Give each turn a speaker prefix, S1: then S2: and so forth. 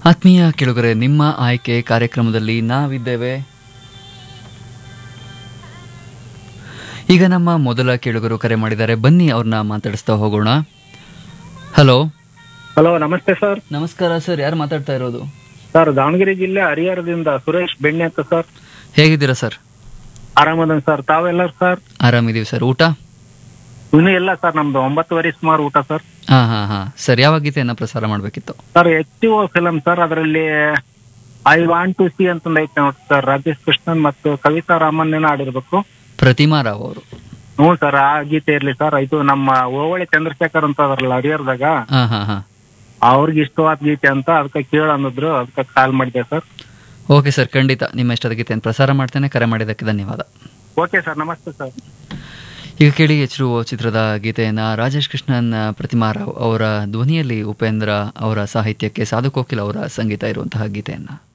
S1: ಆತ್ಮೀಯ ಕೆಳಗರೆ ನಿಮ್ಮ ಆಯ್ಕೆ ಕಾರ್ಯಕ್ರಮದಲ್ಲಿ ನಾವಿದ್ದೇವೆ ಈಗ ನಮ್ಮ ಮೊದಲ ಕೇಳುಗರು ಕರೆ ಮಾಡಿದ್ದಾರೆ ಬನ್ನಿ ಅವ್ರನ್ನ ಮಾತಾಡಿಸ್ತಾ ಹೋಗೋಣ ಹಲೋ
S2: ಹಲೋ ನಮಸ್ತೆ ಸರ್
S1: ನಮಸ್ಕಾರ ಸರ್ ಯಾರು ಮಾತಾಡ್ತಾ ಇರೋದು
S2: ಸರ್ ದಾವಣಗೆರೆ ಜಿಲ್ಲೆ ಹರಿಹರದಿಂದ ಸುರೇಶ್ ಬೆಣ್ಣೆ ಅಂತ ಸರ್
S1: ಹೇಗಿದ್ದೀರಾ ಸರ್
S2: ಆರಾಮದನ್ ಸರ್ ತಾವೆಲ್ಲ ಸರ್
S1: ಆರಾಮಿದೀವಿ ಸರ್ ಊಟ
S2: ಇನ್ನೂ ಇಲ್ಲ ಸರ್ ನಮ್ದು ಒಂಬತ್ತುವರೆ ಸುಮಾರು ಊಟ ಸರ್
S1: ಹಾ ಹಾ ಹಾ ಸರ್ ಯಾವ ಗೀತೆಯನ್ನ ಪ್ರಸಾರ ಮಾಡಬೇಕಿತ್ತು
S2: sir H T O film sir ಅದರಲ್ಲಿ ಐ ವಾಂಟ್ ಟು ಸಿ ಅಂತ ಐತೆ ನೋಡಿ ಸರ್ ರಾಜೇಶ್ ಕೃಷ್ಣನ್ ಮತ್ತು ಕವಿತಾ ರಾಮನ್ ಆಡಿರ್ಬೇಕು
S1: ಪ್ರತಿಮಾ ರಾವ್ ಅವರು
S2: ಹ್ಞೂ ಸರ್ ಆ ಗೀತೆ ಇರ್ಲಿ ಸರ್ ಇದು ನಮ್ಮ ಓವಳಿ ಚಂದ್ರಶೇಖರ್ ಅಂತ ಅದ್ರಲ್ಲ ಹರಿಹರದಾಗ
S1: ಹಾ ಹಾ ಹಾ
S2: ಅವ್ರಿಗೆ ಇಷ್ಟವಾದ ಗೀತೆ ಅಂತ ಅದಕ್ಕೆ ಕೇಳ ಅನ್ನಿದ್ರು ಅದಕ್ಕೆ ಕಾಲ್ ಮಾಡಿದೆ ಸರ್
S1: ಓಕೆ ಸರ್ ಖಂಡಿತ ನಿಮ್ಮ ಇಷ್ಟದ ಗೀತೆಯನ್ನು ಪ್ರಸಾರ ಮಾಡ್ತೇನೆ ಕರೆ ಮಾಡಿದ್ದಕ್ಕೆ ಧನ್ಯವಾದ
S2: ಓಕೆ ಸರ್ ನಮಸ್ತೆ ಸರ್
S1: ಈಗ ಕೇಳಿ ಎಚ್ಚರು ಚಿತ್ರದ ಗೀತೆಯನ್ನ ರಾಜೇಶ್ ಕೃಷ್ಣನ್ ಪ್ರತಿಮಾ ರಾವ್ ಅವರ ಧ್ವನಿಯಲ್ಲಿ ಉಪೇಂದ್ರ ಅವರ ಸಾಹಿತ್ಯಕ್ಕೆ ಸಾಧು ಕೋಕಿಲ್ ಅವರ ಸಂಗೀತ ಇರುವಂತಹ ಗೀತೆಯನ್ನ